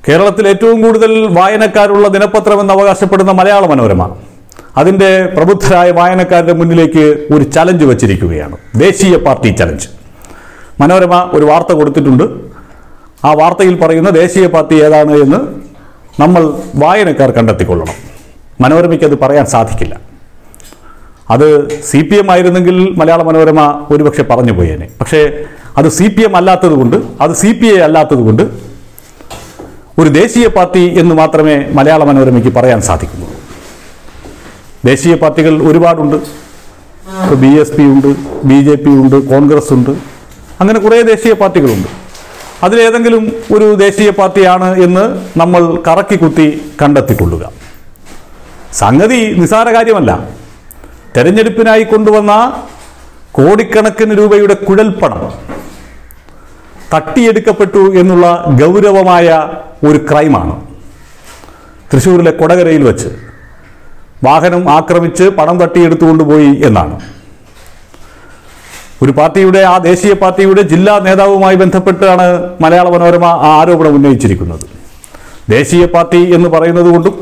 കേരളത്തിൽ ഏറ്റവും കൂടുതൽ വായനക്കാരുള്ള ദിനപത്രമെന്ന് അവകാശപ്പെടുന്ന മലയാള മനോരമ അതിൻ്റെ പ്രബുദ്ധരായ വായനക്കാരുടെ മുന്നിലേക്ക് ഒരു ചലഞ്ച് വച്ചിരിക്കുകയാണ് ദേശീയ പാർട്ടി ചലഞ്ച് മനോരമ ഒരു വാർത്ത കൊടുത്തിട്ടുണ്ട് ആ വാർത്തയിൽ പറയുന്ന ദേശീയ പാർട്ടി ഏതാണ് എന്ന് നമ്മൾ വായനക്കാർ കണ്ടെത്തിക്കൊള്ളണം മനോരമയ്ക്ക് അത് പറയാൻ സാധിക്കില്ല അത് സി പി എം ആയിരുന്നെങ്കിൽ മലയാള മനോരമ ഒരുപക്ഷെ പറഞ്ഞു പോയേനെ പക്ഷേ അത് സി പി എം അല്ലാത്തത് കൊണ്ട് അത് സി പി ഐ അല്ലാത്തത് കൊണ്ട് ഒരു ദേശീയ പാർട്ടി എന്ന് മാത്രമേ മലയാള മനോരമയ്ക്ക് പറയാൻ സാധിക്കുന്നുള്ളൂ ദേശീയ പാർട്ടികൾ ഒരുപാടുണ്ട് ഇപ്പോൾ ബി എസ് പി ഉണ്ട് ബി ജെ പി ഉണ്ട് കോൺഗ്രസ് ഉണ്ട് അങ്ങനെ കുറേ ദേശീയ പാർട്ടികളുണ്ട് അതിലേതെങ്കിലും ഒരു ദേശീയ പാർട്ടിയാണ് എന്ന് നമ്മൾ കറക്കി കുത്തി കണ്ടെത്തിക്കൊള്ളുക സംഗതി നിസാര കാര്യമല്ല തെരഞ്ഞെടുപ്പിനായി കൊണ്ടുവന്ന കോടിക്കണക്കിന് രൂപയുടെ കുഴൽപ്പണം തട്ടിയെടുക്കപ്പെട്ടു എന്നുള്ള ഗൗരവമായ ഒരു ക്രൈമാണ് തൃശ്ശൂരിലെ കൊടകരയിൽ വെച്ച് വാഹനം ആക്രമിച്ച് പണം തട്ടിയെടുത്തുകൊണ്ടുപോയി എന്നാണ് ഒരു പാർട്ടിയുടെ ആ ദേശീയ പാർട്ടിയുടെ ജില്ലാ നേതാവുമായി ബന്ധപ്പെട്ടാണ് മലയാള മനോരമ ആ ആരോപണം ഉന്നയിച്ചിരിക്കുന്നത് ദേശീയ പാർട്ടി എന്ന് പറയുന്നത് കൊണ്ടും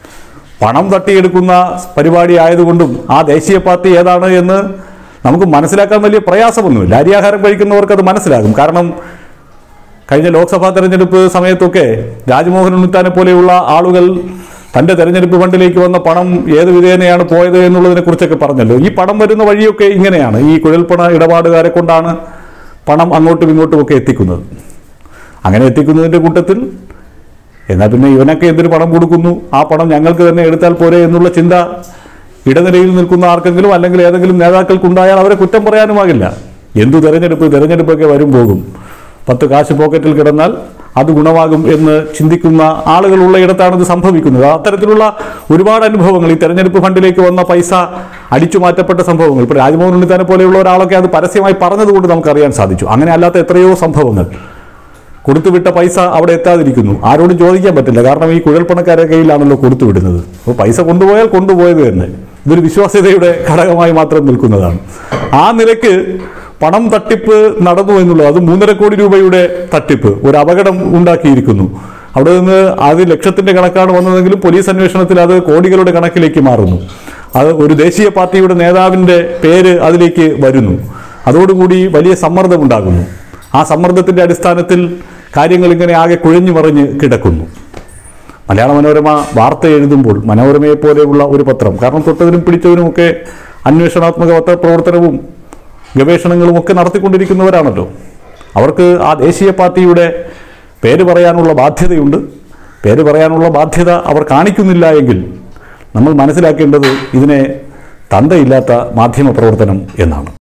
പണം തട്ടിയെടുക്കുന്ന പരിപാടി ആയതുകൊണ്ടും ആ ദേശീയ പാർട്ടി ഏതാണ് എന്ന് നമുക്ക് മനസ്സിലാക്കാൻ വലിയ പ്രയാസമൊന്നുമില്ല അരിയാഹാരം കഴിക്കുന്നവർക്ക് അത് മനസ്സിലാകും കാരണം കഴിഞ്ഞ ലോക്സഭാ തെരഞ്ഞെടുപ്പ് സമയത്തൊക്കെ രാജ്മോഹൻ ഉണ്ണിത്താനെ പോലെയുള്ള ആളുകൾ തൻ്റെ തെരഞ്ഞെടുപ്പ് ഫണ്ടിലേക്ക് വന്ന പണം ഏത് വിധേനയാണ് പോയത് എന്നുള്ളതിനെ കുറിച്ചൊക്കെ പറഞ്ഞല്ലോ ഈ പണം വരുന്ന വഴിയൊക്കെ ഇങ്ങനെയാണ് ഈ കുഴൽപ്പണ ഇടപാടുകാരെ കൊണ്ടാണ് പണം അങ്ങോട്ടും ഇങ്ങോട്ടും ഒക്കെ എത്തിക്കുന്നത് അങ്ങനെ എത്തിക്കുന്നതിൻ്റെ കൂട്ടത്തിൽ എന്നാൽ പിന്നെ ഇവനൊക്കെ എന്തിനു പണം കൊടുക്കുന്നു ആ പണം ഞങ്ങൾക്ക് തന്നെ എടുത്താൽ പോരെ എന്നുള്ള ചിന്ത ഇടനിലയിൽ നിൽക്കുന്ന ആർക്കെങ്കിലും അല്ലെങ്കിൽ ഏതെങ്കിലും നേതാക്കൾക്കുണ്ടായാൽ അവരെ കുറ്റം പറയാനുമാകില്ല എന്തു തെരഞ്ഞെടുപ്പ് തെരഞ്ഞെടുപ്പൊക്കെ വരും പോകും പത്ത് കാശ് പോക്കറ്റിൽ കിടന്നാൽ അത് ഗുണമാകും എന്ന് ചിന്തിക്കുന്ന ആളുകളുള്ള ഇടത്താണ് ഇത് സംഭവിക്കുന്നത് അത്തരത്തിലുള്ള ഒരുപാട് അനുഭവങ്ങൾ ഈ തെരഞ്ഞെടുപ്പ് ഫണ്ടിലേക്ക് വന്ന പൈസ അടിച്ചു മാറ്റപ്പെട്ട സംഭവങ്ങൾ ഇപ്പോൾ രാജ്മോഹൻ ഉണ്ണിത്താനെ പോലെയുള്ള ഒരാളൊക്കെ അത് പരസ്യമായി പറഞ്ഞതുകൊണ്ട് നമുക്കറിയാൻ സാധിച്ചു അങ്ങനെ അല്ലാത്ത എത്രയോ സംഭവങ്ങൾ കൊടുത്തുവിട്ട പൈസ അവിടെ എത്താതിരിക്കുന്നു ആരോടും ചോദിക്കാൻ പറ്റില്ല കാരണം ഈ കുഴൽപ്പണക്കാരുടെ കയ്യിലാണല്ലോ കൊടുത്തുവിടുന്നത് അപ്പോൾ പൈസ കൊണ്ടുപോയാൽ കൊണ്ടുപോയത് തന്നെ ഇതൊരു വിശ്വാസ്യതയുടെ ഘടകമായി മാത്രം നിൽക്കുന്നതാണ് ആ നിലയ്ക്ക് പണം തട്ടിപ്പ് നടന്നു എന്നുള്ളത് അത് മൂന്നര കോടി രൂപയുടെ തട്ടിപ്പ് ഒരു അപകടം ഉണ്ടാക്കിയിരിക്കുന്നു അവിടെ നിന്ന് അത് ലക്ഷത്തിന്റെ കണക്കാണ് വന്നതെങ്കിലും പോലീസ് അന്വേഷണത്തിൽ അത് കോടികളുടെ കണക്കിലേക്ക് മാറുന്നു അത് ഒരു ദേശീയ പാർട്ടിയുടെ നേതാവിന്റെ പേര് അതിലേക്ക് വരുന്നു അതോടുകൂടി വലിയ സമ്മർദ്ദമുണ്ടാകുന്നു ആ സമ്മർദ്ദത്തിന്റെ അടിസ്ഥാനത്തിൽ കാര്യങ്ങൾ ഇങ്ങനെ ആകെ കുഴഞ്ഞു മറിഞ്ഞ് കിടക്കുന്നു മലയാള മനോരമ വാർത്ത എഴുതുമ്പോൾ മനോരമയെ പോലെയുള്ള ഒരു പത്രം കാരണം തൊട്ടതിനും പിടിച്ചതിനുമൊക്കെ അന്വേഷണാത്മക പത്രപ്രവർത്തനവും ഗവേഷണങ്ങളും ഒക്കെ നടത്തിക്കൊണ്ടിരിക്കുന്നവരാണല്ലോ അവർക്ക് ആ ദേശീയ പാർട്ടിയുടെ പേര് പറയാനുള്ള ബാധ്യതയുണ്ട് പേര് പറയാനുള്ള ബാധ്യത അവർ കാണിക്കുന്നില്ല എങ്കിൽ നമ്മൾ മനസ്സിലാക്കേണ്ടത് ഇതിനെ തന്തയില്ലാത്ത മാധ്യമ പ്രവർത്തനം എന്നാണ്